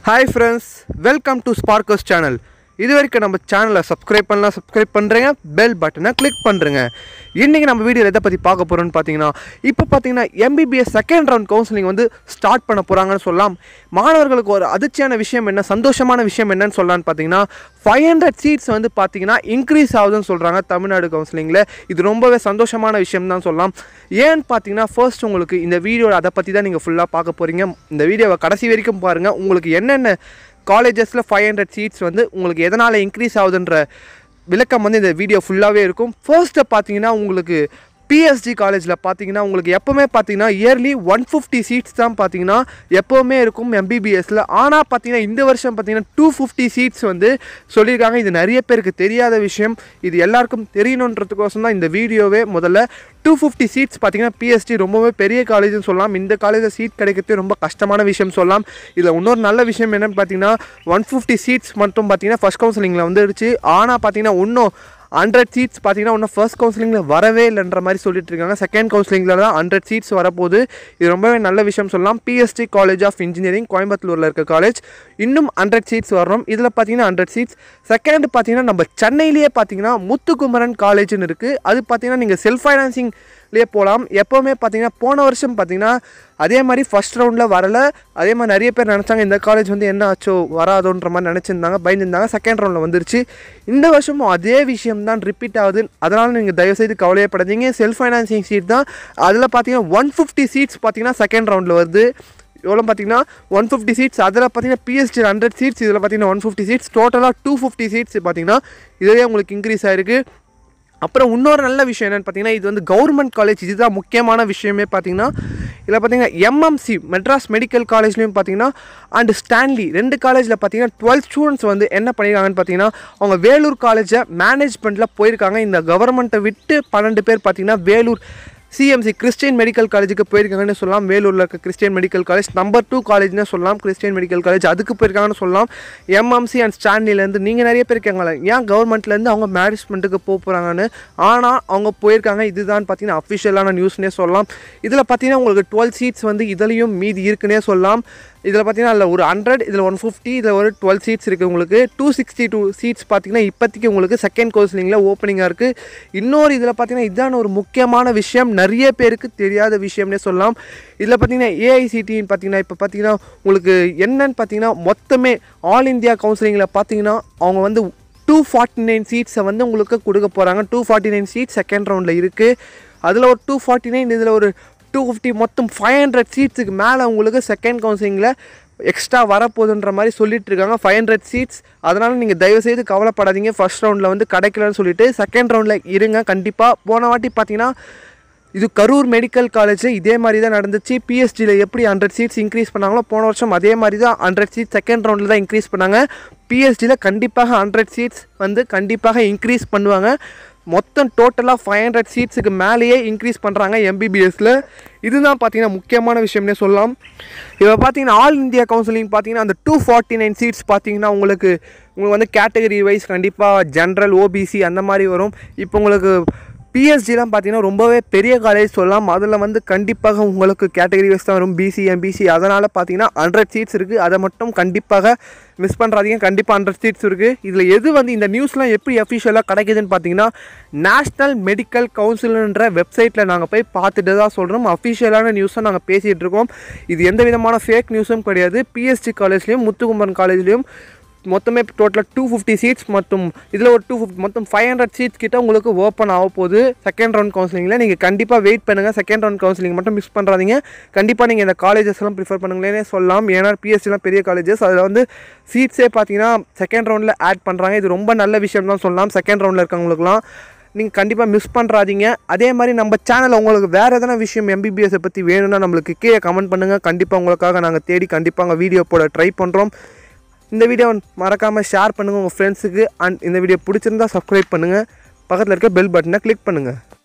hi friends welcome to Sparks channel இது வரைக்கும் நம்ம சேனலை சப்ஸ்கிரைப் பண்ணலாம் சப்ஸ்கிரைப் பண்ணுறேங்க பெல் பட்டனை கிளிக் பண்ணுறேங்க இன்றைக்கி நம்ம வீடியோவில் எதை பற்றி பார்க்க போகிறோம்னு பார்த்தீங்கன்னா இப்போ பார்த்தீங்கன்னா எம்பிபிஎஸ் செகண்ட் ரவுண்ட் கவுன்சிலிங் வந்து ஸ்டார்ட் பண்ண போகிறாங்கன்னு சொல்லலாம் மாணவர்களுக்கு ஒரு அதிர்ச்சியான விஷயம் என்ன சந்தோஷமான விஷயம் என்னன்னு சொல்லலாம்னு பார்த்தீங்கன்னா ஃபைவ் ஹண்ட்ரட் சீட்ஸ் வந்து பார்த்தீங்கன்னா இன்க்ரீஸ் ஆகுதுன்னு சொல்கிறாங்க தமிழ்நாடு கவுன்சிலிங்கில் இது ரொம்பவே சந்தோஷமான விஷயம் தான் சொல்லலாம் ஏன்னு பார்த்தீங்கன்னா ஃபர்ஸ்ட் உங்களுக்கு இந்த வீடியோ அதை பற்றி தான் நீங்கள் ஃபுல்லாக பார்க்க போகிறீங்க இந்த வீடியோவை கடைசி வரைக்கும் பாருங்கள் உங்களுக்கு என்னென்ன காலேஜஸில் ஃபைவ் ஹண்ட்ரட் சீட்ஸ் வந்து உங்களுக்கு எதனால் இன்க்ரீஸ் ஆகுதுன்ற விளக்கம் வந்து இந்த வீடியோ ஃபுல்லாகவே இருக்கும் ஃபர்ஸ்ட்டை பார்த்தீங்கன்னா உங்களுக்கு பிஎஸ்ஜி காலேஜில் பார்த்தீங்கன்னா உங்களுக்கு எப்போவுமே பார்த்தீங்கன்னா இயர்லி ஒன் ஃபிஃப்டி சீட்ஸ் தான் பார்த்தீங்கன்னா எப்போவுமே இருக்கும் எம்பிபிஎஸ்சில் ஆனால் பார்த்தீங்கன்னா இந்த வருஷம் பார்த்தீங்கன்னா டூ ஃபிஃப்டி சீட்ஸ் வந்து சொல்லியிருக்காங்க இது நிறைய பேருக்கு தெரியாத விஷயம் இது எல்லாருக்கும் தெரியணுன்றதுக்கோசம் தான் இந்த வீடியோவே முதல்ல டூ ஃபிஃப்டி சீட்ஸ் பார்த்தீங்கன்னா பிஎஸ்டி ரொம்பவே பெரிய காலேஜ்னு சொல்லலாம் இந்த காலேஜில் சீட் கிடைக்கிறது ரொம்ப கஷ்டமான விஷயம் சொல்லலாம் இதில் இன்னொரு நல்ல விஷயம் என்னன்னு பார்த்தீங்கன்னா ஒன் ஃபிஃப்டி சீட்ஸ் மட்டும் பார்த்தீங்கன்னா ஃபஸ்ட் கவுன்சிலிங்கில் வந்துடுச்சு ஆனால் பார்த்தீங்கன்னா இன்னும் ஹண்ட்ரட் சீட்ஸ் பார்த்தீங்கன்னா இன்னும் ஃபர்ஸ்ட் கவுன்சிலிங்கில் வரவே இல்லைன்ற மாதிரி சொல்லிட்டு இருக்காங்க செகண்ட் கவுன்சிலிங்கில் தான் ஹண்ட்ரட் சீட்ஸ் வரப்போகுது இது ரொம்பவே நல்ல விஷயம் சொல்லலாம் பிஎஸ்டி காலேஜ் ஆஃப் இன்ஜினியரிங் கோயம்புத்தூரில் இருக்க காலேஜ் இன்னும் ஹண்ட்ரட் சீட்ஸ் வரணும் இதில் பார்த்தீங்கன்னா ஹண்ட்ரட் சீட்ஸ் செகண்ட் பார்த்தீங்கன்னா நம்ம சென்னையிலேயே பார்த்தீங்கன்னா முத்துக்குமரன் காலேஜ்னு இருக்குது அது பார்த்தீங்கன்னா நீங்கள் செல்ஃப் ஃபைனான்சிங் லேயே போகலாம் எப்போவுமே பார்த்தீங்கன்னா போன வருஷம் பார்த்தீங்கன்னா அதே மாதிரி ஃபஸ்ட் ரவுண்டில் வரல அதே மாதிரி நிறைய பேர் நினச்சாங்க இந்த காலேஜ் வந்து என்ன ஆச்சோ வராதோன்ற மாதிரி நினச்சிருந்தாங்க பயந்துருந்தாங்க செகண்ட் ரவுண்டில் வந்துருச்சு இந்த வருஷமும் அதே விஷயம் தான் ரிப்பீட் ஆகுது அதனால் நீங்கள் தயவுசெய்து கவலையப்படாதீங்க செல்ஃப் ஃபைனான்சிங் சீட் தான் அதில் பார்த்தீங்கன்னா ஒன் ஃபிஃப்டி சீட்ஸ் பார்த்தீங்கன்னா செகண்ட் ரவுண்டில் வருது எவ்வளோ பார்த்தீங்கன்னா ஒன் ஃபிஃப்டி சீட்ஸ் அதில் பார்த்தீங்கன்னா பிஎஸ்டி ஹண்ட்ரட் சீட்ஸ் இதில் பார்த்தீங்கன்னா ஒன் ஃபிஃப்டி சீட்ஸ் டோட்டலாக டூ ஃபிஃப்டி சீட்ஸ் பார்த்தீங்கன்னா இதுவே உங்களுக்கு இன்க்ரீஸ் ஆயிருக்கு அப்புறம் இன்னொரு நல்ல விஷயம் என்னென்னு பார்த்தீங்கன்னா இது வந்து கவர்மெண்ட் காலேஜ் இதுதான் முக்கியமான விஷயமே பார்த்தீங்கன்னா இதில் பார்த்தீங்கன்னா எம்எம்சி மெட்ராஸ் மெடிக்கல் காலேஜ்லேயும் பார்த்தீங்கன்னா அண்ட் ஸ்டான்லி ரெண்டு காலேஜில் பார்த்தீங்கன்னா டுவெல் ஸ்டூடெண்ட்ஸ் வந்து என்ன பண்ணியிருக்காங்கன்னு பார்த்தீங்கன்னா அவங்க வேலூர் காலேஜை மேனேஜ்மெண்ட்டில் போயிருக்காங்க இந்த கவர்மெண்ட்டை விட்டு பன்னெண்டு பேர் பார்த்தீங்கன்னா வேலூர் சிஎம்சி கிறிஸ்டியன் மெடிக்கல் காலேஜுக்கு போயிருக்காங்கன்னு சொல்லலாம் வேலூரில் இருக்க Christian medical college number two காலேஜ்னு சொல்லலாம் கிறிஸ்டியன் மெடிக்கல் காலேஜ் அதுக்கு போயிருக்காங்கன்னு சொல்லலாம் எம்எம்சி அண்ட் ஸ்டான்லிலேருந்து நீங்கள் நிறைய பேர் இருக்காங்களே ஏன் கவர்மெண்ட்லேருந்து அவங்க மேனேஜ்மெண்ட்டுக்கு போக போகிறாங்கன்னு ஆனால் அவங்க போயிருக்காங்க இதுதான் பார்த்தீங்கன்னா அஃபிஷியலான நியூஸ்னே சொல்லலாம் இதில் பார்த்தீங்கன்னா உங்களுக்கு டுவெல் சீட்ஸ் வந்து இதுலேயும் மீதி இருக்குன்னே சொல்லலாம் இதில் பார்த்தீங்கன்னா அதில் ஒரு ஹண்ட்ரட் இதில் ஒன் ஃபிஃப்டி இதில் ஒரு டுவெல் சீட்ஸ் இருக்குது உங்களுக்கு டூ சிக்ஸ்டி டூ சீட்ஸ் பார்த்தீங்கன்னா இப்போதைக்கு உங்களுக்கு செகண்ட் கவுன்சிலிங்கில் ஓப்பனிங்காக இருக்குது இன்னொரு இதில் பார்த்தீங்கன்னா இதான ஒரு முக்கியமான விஷயம் நிறைய பேருக்கு தெரியாத விஷயம்னே சொல்லலாம் இதில் பார்த்தீங்கன்னா ஏஐசிடின்னு பார்த்தீங்கன்னா இப்போ பார்த்தீங்கன்னா உங்களுக்கு என்னன்னு பார்த்தீங்கன்னா மொத்தமே ஆல் இந்தியா கவுன்சிலிங்கில் பார்த்தீங்கன்னா அவங்க வந்து டூ ஃபார்ட்டி நைன் சீட்ஸை வந்து உங்களுக்கு கொடுக்க போகிறாங்க two forty nine seat second ரவுண்டில் இருக்குது அதில் ஒரு டூ ஃபார்ட்டி நைன் இதில் ஒரு டூ ஃபிஃப்டி மொத்தம் ஃபைவ் ஹண்ட்ரட் சீட்ஸுக்கு மேலே உங்களுக்கு செகண்ட் கவுன்சிலிங்கில் எக்ஸ்ட்ரா வரப்போகுதுன்ற மாதிரி சொல்லிட்டு இருக்காங்க ஃபைவ் ஹண்ட்ரட் சீட்ஸ் அதனால் நீங்கள் தயவுசெய்து கவலைப்படாதீங்க ஃபர்ஸ்ட் ரவுண்டில் வந்து கிடைக்கலன்னு சொல்லிட்டு செகண்ட் ரவுண்டில் இருங்க கண்டிப்பாக போன வாட்டி பார்த்தீங்கன்னா இது கரூர் மெடிக்கல் காலேஜ் இதே மாதிரி தான் நடந்துச்சு பிஎஸ்டியில் எப்படி ஹண்ட்ரட் சீட்ஸ் இன்க்ரீஸ் பண்ணாங்களோ போன வருஷம் அதே மாதிரி தான் ஹண்ட்ரட் சீட்ஸ் செகண்ட் ரவுண்டில் தான் இன்க்ரீஸ் பண்ணாங்க பிஎஸ்டியில் கண்டிப்பாக ஹண்ட்ரட் சீட்ஸ் வந்து கண்டிப்பாக இன்க்ரீஸ் பண்ணுவாங்க மொத்தம் டோட்டலாக ஃபைவ் ஹண்ட்ரட் சீட்ஸுக்கு மேலேயே இன்க்ரீஸ் பண்ணுறாங்க எம்பிபிஎஸ்சில் இதுதான் பார்த்தீங்கன்னா முக்கியமான விஷயம்னே சொல்லலாம் இப்போ பார்த்தீங்கன்னா ஆல் இந்தியா கவுன்சிலிங் பார்த்தீங்கன்னா அந்த டூ ஃபார்ட்டி நைன் சீட்ஸ் பார்த்தீங்கன்னா உங்களுக்கு உங்களுக்கு வந்து கேட்டகரி வைஸ் கண்டிப்பாக ஜென்ரல் ஓபிசி அந்த மாதிரி வரும் இப்போ உங்களுக்கு பிஎஸ்ஜிலாம் பார்த்தீங்கன்னா ரொம்பவே பெரிய காலேஜ் சொல்லலாம் அதில் வந்து கண்டிப்பாக உங்களுக்கு கேட்டகரி வைஸ் தான் வரும் பிசி எம்பிசி அதனால் பார்த்தீங்கன்னா ஹண்ட்ரட் சீட்ஸ் இருக்குது அதை மட்டும் கண்டிப்பாக மிஸ் பண்ணுறாதீங்க கண்டிப்பாக ஹண்ட்ரட் சீட்ஸ் இருக்குது இதில் எது வந்து இந்த நியூஸ்லாம் எப்படி அஃபிஷியலாக கிடைக்குதுன்னு பார்த்தீங்கன்னா நேஷ்னல் மெடிக்கல் கவுன்சில்ன்ற வெப்சைட்டில் நாங்கள் போய் பார்த்துட்டு தான் சொல்கிறோம் அஃபிஷியலான நியூஸை நாங்கள் பேசிகிட்டு இருக்கோம் இது எந்த விதமான ஃபேக் நியூஸும் கிடையாது பிஎஸ்டி காலேஜ்லேயும் முத்துக்குமரன் காலேஜ்லேயும் மொத்தமே டோட்டலாக டூ ஃபிஃப்டி சீட்ஸ் மற்றும் இதில் ஒரு டூ ஃபிஃப்டி மொத்தம் ஃபைவ் ஹண்ட்ரட் சீட்ஸ் கிட்ட உங்களுக்கு ஓப்பன் ஆக போகுது செகண்ட் ரவுண்ட் கவுன்சிலிங்கில் நீங்கள் கண்டிப்பாக வெயிட் பண்ணுங்கள் செகண்ட் ரவுண்ட் கவுன்சிலிங் மட்டும் மிஸ் பண்ணுறாதீங்க கண்டிப்பாக நீங்கள் இந்த காலேஜஸ் எல்லாம் ப்ரிஃபர் பண்ணுங்களேனே சொல்லலாம் ஏன்னா பிஎஸ்சிலாம் பெரிய காலேஜஸ் அதில் வந்து சீட்ஸே பார்த்தீங்கன்னா செகண்ட் ரவுண்டில் ஆட் பண்ணுறாங்க இது ரொம்ப நல்ல விஷயம் தான் சொல்லலாம் செகண்ட் ரவுண்டில் இருக்கவங்களுக்குலாம் நீங்கள் கண்டிப்பாக மிஸ் பண்ணுறாதீங்க அதே மாதிரி நம்ம சேனலில் உங்களுக்கு வேறு எதனா விஷயம் எம்பிபிஎஸை பற்றி வேணும்னா நம்மளுக்கு கீழே கமெண்ட் பண்ணுங்கள் கண்டிப்பாக உங்களுக்காக நாங்கள் தேடி கண்டிப்பாக வீடியோ போட ட்ரை பண்ணுறோம் இந்த வீடியோ மறக்காமல் ஷேர் பண்ணுங்கள் உங்கள் ஃப்ரெண்ட்ஸுக்கு அண்ட் இந்த வீடியோ பிடிச்சிருந்தா சப்ஸ்கிரைப் பண்ணுங்கள் பக்கத்தில் இருக்க பெல் பட்டனை கிளிக் பண்ணுங்கள்